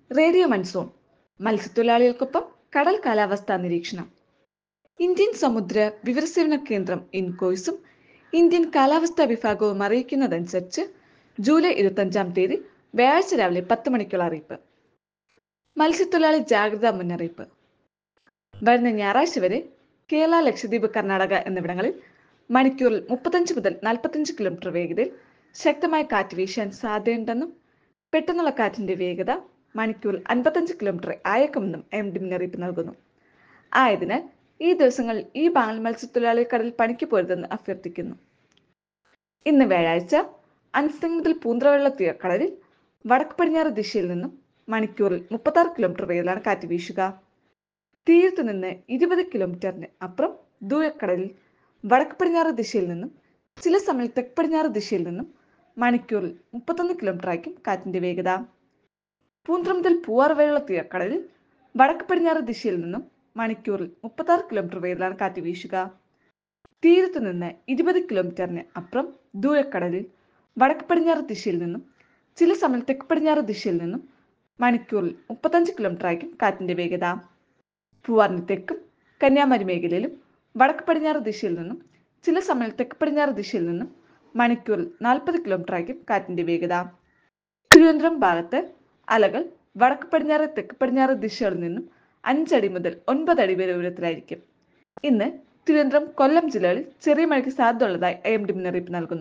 radio monsoon മത്സ്യത്തൊഴിലാളികൾക്കൊപ്പം കടൽ കാലാവസ്ഥാ നിരീക്ഷണം ഇന്ത്യൻ സമുദ്ര വിവരസേവന കേന്ദ്രം ഇൻകോയ്സും ഇന്ത്യൻ കാലാവസ്ഥാ വിഭാഗവും അറിയിക്കുന്നതനുസരിച്ച് ജൂലൈ ഇരുപത്തഞ്ചാം തീയതി വ്യാഴാഴ്ച രാവിലെ പത്ത് മണിക്കുള്ള അറിയിപ്പ് മത്സ്യത്തൊഴിലാളി ജാഗ്രതാ മുന്നറിയിപ്പ് വരുന്ന ഞായറാഴ്ച വരെ കേരള ലക്ഷദ്വീപ് കർണാടക എന്നിവിടങ്ങളിൽ മണിക്കൂറിൽ മുപ്പത്തഞ്ച് മുതൽ നാൽപ്പത്തഞ്ച് കിലോമീറ്റർ വേഗതയിൽ ശക്തമായ കാറ്റ് വീശാൻ സാധ്യതയുണ്ടെന്നും പെട്ടെന്നുള്ള കാറ്റിന്റെ വേഗത മണിക്കൂറിൽ അൻപത്തഞ്ച് കിലോമീറ്റർ ആയേക്കുമെന്നും എം ഡി മുന്നറിയിപ്പ് നൽകുന്നു ആയതിനാൽ ഈ ദിവസങ്ങളിൽ ഈ ബാങ്ങൽ മത്സ്യത്തൊഴിലാളി കടലിൽ പണിക്ക് പോരുതെന്ന് അഭ്യർത്ഥിക്കുന്നു ഇന്ന് വ്യാഴാഴ്ച അൻസ്തങ് മുതൽ പൂന്തറവെള്ള തീരക്കടലിൽ വടക്ക് പടിഞ്ഞാറ് ദിശയിൽ നിന്നും മണിക്കൂറിൽ മുപ്പത്താറ് കിലോമീറ്റർ വേഗത്തിലാണ് കാറ്റ് വീശുക തീരത്തു നിന്ന് ഇരുപത് കിലോമീറ്ററിന് അപ്പുറം ദൂരക്കടലിൽ വടക്ക് പടിഞ്ഞാറ് ദിശയിൽ നിന്നും ചില സമയം തെക്ക് പടിഞ്ഞാറ് ദിശയിൽ നിന്നും മണിക്കൂറിൽ മുപ്പത്തൊന്ന് കിലോമീറ്റർ ആയിരിക്കും കാറ്റിന്റെ വേഗത പൂന്തറ മുതൽ പൂവാർ വരെയുള്ള തീരക്കടലിൽ വടക്ക് പടിഞ്ഞാറ് ദിശയിൽ നിന്നും മണിക്കൂറിൽ മുപ്പത്താറ് കിലോമീറ്റർ വേഗത്തിലാണ് കാറ്റ് വീശുക തീരത്തു നിന്ന് ഇരുപത് കിലോമീറ്ററിന് അപ്പുറം ദൂരക്കടലിൽ വടക്ക് പടിഞ്ഞാറ് ദിശയിൽ നിന്നും ചില സമയം തെക്ക് പടിഞ്ഞാറ് ദിശയിൽ നിന്നും മണിക്കൂറിൽ മുപ്പത്തഞ്ച് കിലോമീറ്റർ ആയിരിക്കും കാറ്റിന്റെ വേഗത പൂവാറിന് തെക്കും കന്യാകുമാരി മേഖലയിലും വടക്ക് പടിഞ്ഞാറ് ദിശയിൽ നിന്നും ചില സമയം തെക്ക് പടിഞ്ഞാറ് ദിശയിൽ നിന്നും മണിക്കൂറിൽ നാൽപ്പത് കിലോമീറ്റർ ആയിരിക്കും കാറ്റിന്റെ വേഗത തിരുവനന്തപുരം ഭാഗത്ത് അലകൾ വടക്ക് പടിഞ്ഞാറ് തെക്ക് പടിഞ്ഞാറ് ദിശകളിൽ നിന്നും അഞ്ചടി മുതൽ ഒൻപത് അടി വരെ ഉയരത്തിലായിരിക്കും ഇന്ന് തിരുവനന്തപുരം കൊല്ലം ജില്ലകളിൽ ചെറിയ മഴയ്ക്ക് സാധ്യതയുള്ളതായി ഐ എം ഡി മുന്നറിയിപ്പ് നൽകുന്നു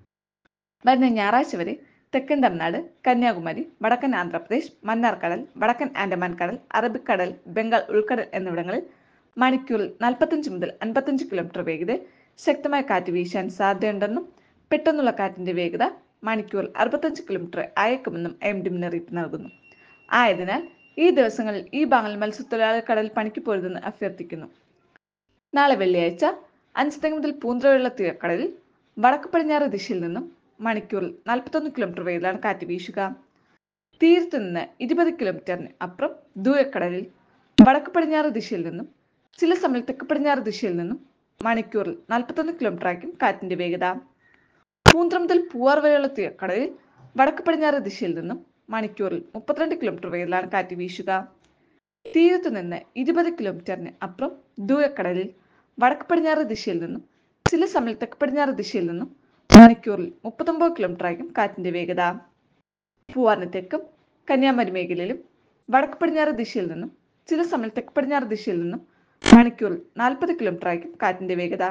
വരുന്ന ഞായറാഴ്ച വരെ തെക്കൻ തമിഴ്നാട് കന്യാകുമാരി വടക്കൻ ആന്ധ്രാപ്രദേശ് മന്നാർ കടൽ വടക്കൻ ആൻഡമാൻ കടൽ അറബിക്കടൽ ബംഗാൾ ഉൾക്കടൽ എന്നിവിടങ്ങളിൽ മണിക്കൂറിൽ നാൽപ്പത്തഞ്ച് മുതൽ അൻപത്തഞ്ച് കിലോമീറ്റർ വേഗതയിൽ ശക്തമായ കാറ്റ് വീശാൻ സാധ്യതയുണ്ടെന്നും പെട്ടെന്നുള്ള കാറ്റിന്റെ വേഗത മണിക്കൂറിൽ അറുപത്തഞ്ച് കിലോമീറ്റർ അയക്കുമെന്നും എം ഡി മുന്നറിയിപ്പ് നൽകുന്നു ആയതിനാൽ ഈ ദിവസങ്ങളിൽ ഈ ബാങ്ങൽ മത്സ്യത്തൊഴിലാളി കടൽ പണിക്ക് പോരുതെന്ന് അഭ്യർത്ഥിക്കുന്നു നാളെ വെള്ളിയാഴ്ച അഞ്ചുതെങ്ങ് മുതൽ പൂന്തറയുള്ള തീരക്കടലിൽ വടക്ക് പടിഞ്ഞാറ് ദിശയിൽ നിന്നും മണിക്കൂറിൽ നാൽപ്പത്തൊന്ന് കിലോമീറ്റർ വേഗത്തിലാണ് കാറ്റ് വീശുക തീരത്തു നിന്ന് ഇരുപത് കിലോമീറ്ററിന് അപ്പുറം ദൂരക്കടലിൽ വടക്ക് പടിഞ്ഞാറ് ദിശയിൽ നിന്നും ചില സമയം തെക്ക് പടിഞ്ഞാറ് ദിശയിൽ നിന്നും മണിക്കൂറിൽ നാൽപ്പത്തൊന്ന് കിലോമീറ്റർ ആയിരിക്കും കാറ്റിന്റെ വേഗത പൂന്തറ മുതൽ പൂവാർ വരെയുള്ള തീരക്കടലിൽ വടക്ക് പടിഞ്ഞാറ് ദിശയിൽ നിന്നും മണിക്കൂറിൽ മുപ്പത്തിരണ്ട് കിലോമീറ്റർ വേഗത്തിലാണ് കാറ്റ് വീശുക തീരത്തു നിന്ന് ഇരുപത് കിലോമീറ്ററിന് അപ്പുറം ദൂരക്കടലിൽ വടക്ക് പടിഞ്ഞാറ് ദിശയിൽ നിന്നും ചില സമയം തെക്ക് പടിഞ്ഞാറ് ദിശയിൽ നിന്നും മണിക്കൂറിൽ മുപ്പത്തൊമ്പത് കിലോമീറ്റർ ആയിരിക്കും കാറ്റിന്റെ വേഗത പൂവാറിന് തെക്കും കന്യാകുമാരി മേഖലയിലും വടക്ക് പടിഞ്ഞാറ് ദിശയിൽ നിന്നും ചില സമയം തെക്ക് പടിഞ്ഞാറ് ദിശയിൽ നിന്നും മണിക്കൂറിൽ നാൽപ്പത് കിലോമീറ്റർ ആയിരിക്കും കാറ്റിന്റെ വേഗത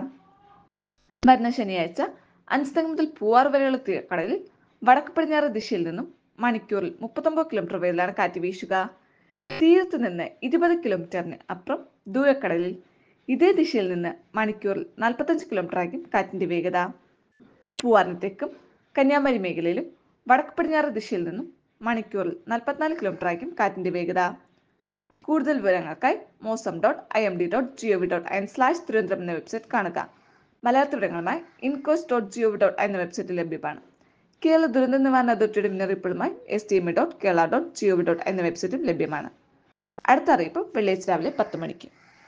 വരുന്ന ശനിയാഴ്ച അഞ്ചുതെങ്ങ് മുതൽ പൂവാർ വരെയുള്ള തീരക്കടലിൽ വടക്ക് പടിഞ്ഞാറ് ദിശയിൽ നിന്നും മണിക്കൂറിൽ മുപ്പത്തൊമ്പത് കിലോമീറ്റർ വേഗത്തിലാണ് കാറ്റ് വീശുക തീരത്ത് നിന്ന് ഇരുപത് കിലോമീറ്ററിന് അപ്പുറം ദൂരക്കടലിൽ ഇതേ ദിശയിൽ നിന്ന് മണിക്കൂറിൽ നാൽപ്പത്തഞ്ച് കിലോമീറ്റർ ആയിരിക്കും കാറ്റിന്റെ വേഗത പൂവാറിന് തെക്കും കന്യാകുമാരി മേഖലയിലും വടക്ക് പടിഞ്ഞാറ് ദിശയിൽ നിന്നും മണിക്കൂറിൽ നാൽപ്പത്തിനാല് കിലോമീറ്റർ ആയിരിക്കും കാറ്റിന്റെ വേഗത കൂടുതൽ വിവരങ്ങൾക്കായി mausam dot I M D dot G O V dot in slash Thiruvananthapuram എന്ന വെബ്സൈറ്റ് കാണുക മലയാള വിവരങ്ങളുമായി INCOIS dot G O V dot എന്ന വെബ്സൈറ്റിൽ ലഭ്യമാണ് കേരള ദുരന്ത നിവാരണ അതോറിറ്റിയുടെ മുന്നറിയിപ്പുകളുമായി S T M dot Kerala dot G O V dot എന്ന വെബ്സൈറ്റും ലഭ്യമാണ് അടുത്ത അറിയിപ്പ് വെള്ളിയാഴ്ച രാവിലെ പത്ത് മണിക്ക്